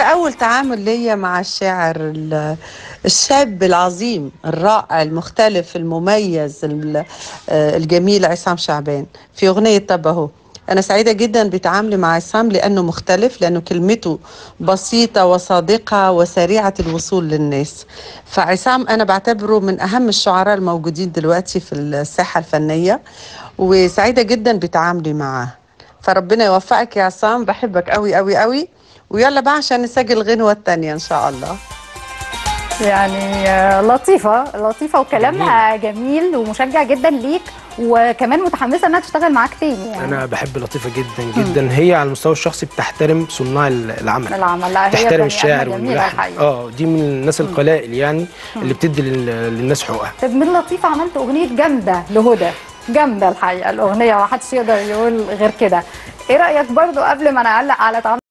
أول تعامل ليا مع الشاعر ال- الشاب العظيم الرائع المختلف المميز ال- آه، الجميل عصام شعبان في أغنية طب أهو أنا سعيدة جدا بتعاملي مع عصام لأنه مختلف لأنه كلمته بسيطة وصادقة وسريعة الوصول للناس فعصام أنا بعتبره من أهم الشعراء الموجودين دلوقتي في الساحة الفنية وسعيدة جدا بتعاملي معاه فربنا يوفقك يا عصام بحبك قوي قوي قوي ويلا بقى عشان نسجل الغنوة التانية إن شاء الله يعني آه، لطيفة لطيفة وكلامها جميل ومشجع جدا ليك وكمان متحمسة انها تشتغل معاك تاني يعني انا بحب لطيفه جدا جدا هي على المستوى الشخصي بتحترم صناع العمل العمل لا هي تحترم بني الشاعر آدمة جميلة والملحن الحقيقة اه دي من الناس القلائل يعني اللي بتدي لل- للناس حقوقها طب من لطيفة عملت أغنية جامدة لهدى جامدة الحقيقة الأغنية ما حدش يقدر يقول غير كده إيه رأيك برضو قبل ما نعلق على تعامل